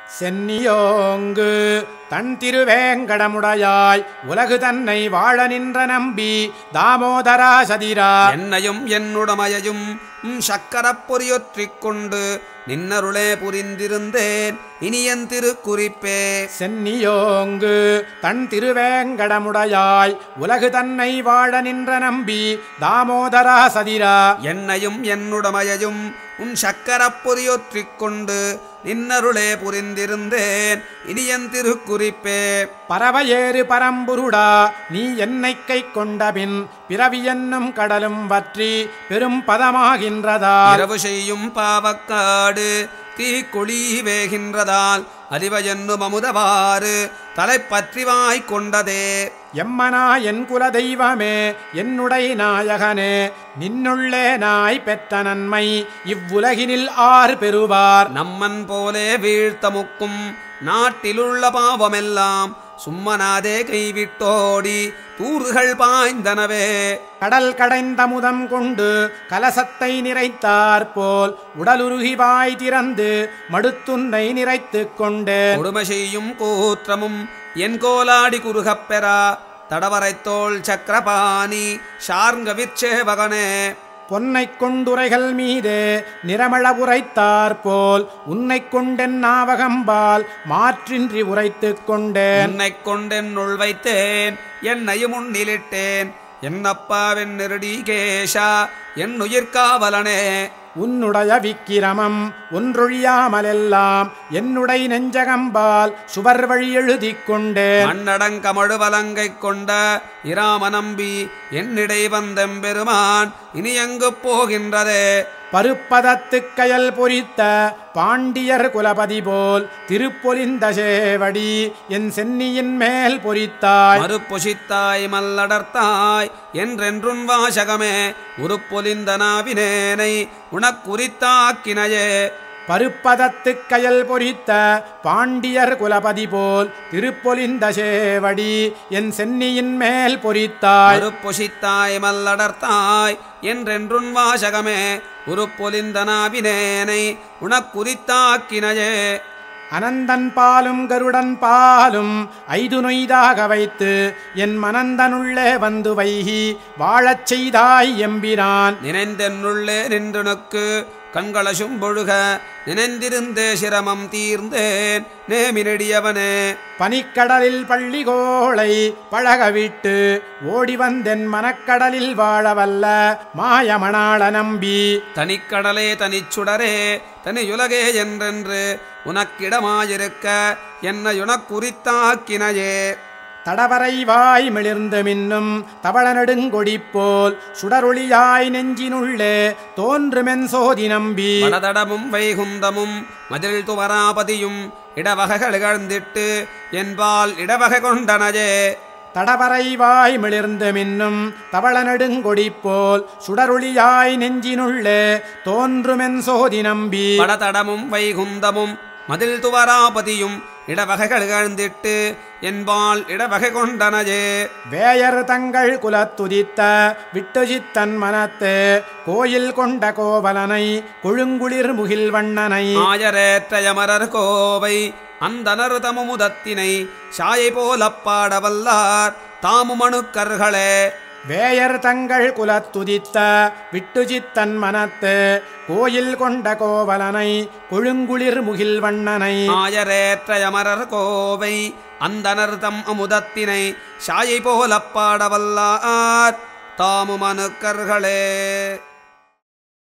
சென்னியோங்கு தன் திருவேங்கடமுடையாய் உலகு தன்னை வாழ நின்ற நம்பி தாமோதரா சதிரா என்னையும் என்னுடமையையும் உம் சக்கரப் பொறியொற்றிக் கொண்டு நின்னருளே புரிந்திருந்தேன் இனியன் திருக்குறிப்பே சென்னியோங்கு தன் திருவேங்கடமுடையாய் உலகு தன்னை வாழ நின்ற நம்பி தாமோதரா சதிரா என்னையும் என்னுடமையையும் உன் சக்கரப் பொறியொற்றிக் கொண்டு நின்னருளே புரிந்திருந்தேன் இனியன் திருக்குறிப்பே பறவையேறு பரம்புருடா நீ என்னை கை கொண்டபின் பிறவி என்னும் கடலும் வற்றி பெரும் பதமாகின்றதா இரவு செய்யும் பாவக்காடு தீக்குழி வேகின்றதால் அறிவ என்னும் அமுதவாறு தலைப்பற்றி வாய்க் கொண்டதே எம்மனா என் குல தெய்வமே என்னுடைய நாயகனே நின்னுள்ளே நாய் பெற்ற நன்மை இவ்வுலகினில் ஆறு பெறுவார் நம்மன் போலே வீழ்த்தமுக்கும் நாட்டிலுள்ள பாவமெல்லாம் சும்மனாதே கைவிட்டோடி தூறுகள் பாய்ந்தனவே கடல் கடைந்த முதம் கொண்டு கலசத்தை நிறைத்தார் போல் உடலுருகி வாய் திறந்து மடுத்துன்னை நிறைத்துக் கொண்டேன் கொடுமை செய்யும் கூற்றமும் என் கோலாடி குறுகப் பெறா தடவரைத்தோள் சக்கரபாணி ஷார்ங்க விற்சேவகனே பொன்னைக் கொண்டுரைகள் மீதே நிறமள உரைத்தார் போல் உன்னைக் கொண்டென் நாவகம்பால் மாற்றின்றி உரைத்துக் கொண்டேன் என்னைக் கொண்டென்னுள் வைத்தேன் என்னையும் உன்னிலிட்டேன் என்னப்பாவென் நெருடி கேஷா என் உயிர்காவலனே உன்னுடைய விக்கிரமம் ஒன்றொழியாமலெல்லாம் என்னுடைய நெஞ்சகம்பால் சுவர் வழி எழுதிக் கொண்டேன் மண்ணடங்கமழு வலங்கை கொண்ட இராம நம்பி என்னிடை வந்தெம்பெருமான் இனி எங்கு போகின்றதே பருப்பதத்துக் கயல் பொறித்த பாண்டியர் குலபதி போல் திருப்பொலிந்த சேவடி என் சென்னியின் மேல் பொறித்தாய் மறுப்பொசித்தாய் மல்லடர்த்தாய் என்றென்றுன் வாசகமே உருப்பொலிந்த நாவினேனை உனக்குரித்தாக்கினையே பருப்பதத்துக் கயல் பொறித்த பாண்டியர் குலபதி போல் திருப்பொலிந்த சேவடி என் சென்னியின் மேல் பொறித்தாய் மறுப்பொசித்தாய் மல்லடர்த்தாய் என்றென்றுன் வாசகமே உருப்பொலிந்த நாவினேனை உனக்குரித்தாக்கினையே அனந்தன் பாலும் கருடன் பாலும் ஐது நொய்தாக வைத்து என் மனந்தனுள்ளே வந்து வைகி வாழச் செய்தாய் எம்பிரான் நினைந்தென்னுள்ளே நின்றுனக்கு கண்களசும் பொழுக நினைந்திருந்தே சிரமம் தீர்ந்தேன் நேமினடியவனே பனிக்கடலில் பள்ளிகோளை பழகவிட்டு ஓடி வந்தென் மனக்கடலில் வாழவல்ல மாயமணாள நம்பி தனிக்கடலே தனிச்சுடரே தனியுலகே என்றென்று உனக்கிடமாயிருக்க என்னையுனக்குரித்தாக்கினையே தடவரை வாய் மிளிர்ந்து மின்னும் தவள நெடுங்கொடி போல் சுடரொளியாய் நெஞ்சினுள்ளே தோன்றுமென் சோதி நம்பி வடதடமும் வைகுந்தமும் மதில் துவராபதியும் இடவகைகள் இகழ்ந்திட்டு என்பால் இடவகை கொண்டனையே தடவரை வாய் மிளிர்ந்து மின்னும் தவள நெடுங்கொடி போல் சுடரொளியாய் நெஞ்சினுள்ளே தோன்றுமென் சோதி நம்பி வடதடமும் வைகுந்தமும் மதில் துவராபதியும் இடவகைகள் இகழ்ந்திட்டு என்பால் இடவகை கொண்டனையே வேயர் தங்கள் குலத்துதித்த விட்டுஜித்தன் மனத்து கோயில் கொண்ட கோவலனை கொழுங்குளிர் முகில் வண்ணனை ஆயரேற்றயமரர் கோவை அந்தனர் தமுமுதத்தினை சாயை போலப் பாடவல்லார் தாமுமணுக்கர்களே வேயர் தங்கள் குலத்துதித்த விட்டுஜித்தன் மனத்து கோயில் கொண்ட கோவலனை கொழுங்குளிர் முகில் வண்ணனை ஆயரேற்றயமரர் கோவை அந்தனர் தம் அமுதத்தினை சாயை போலப் பாடவல்லார் தாமுமணுக்கர்களே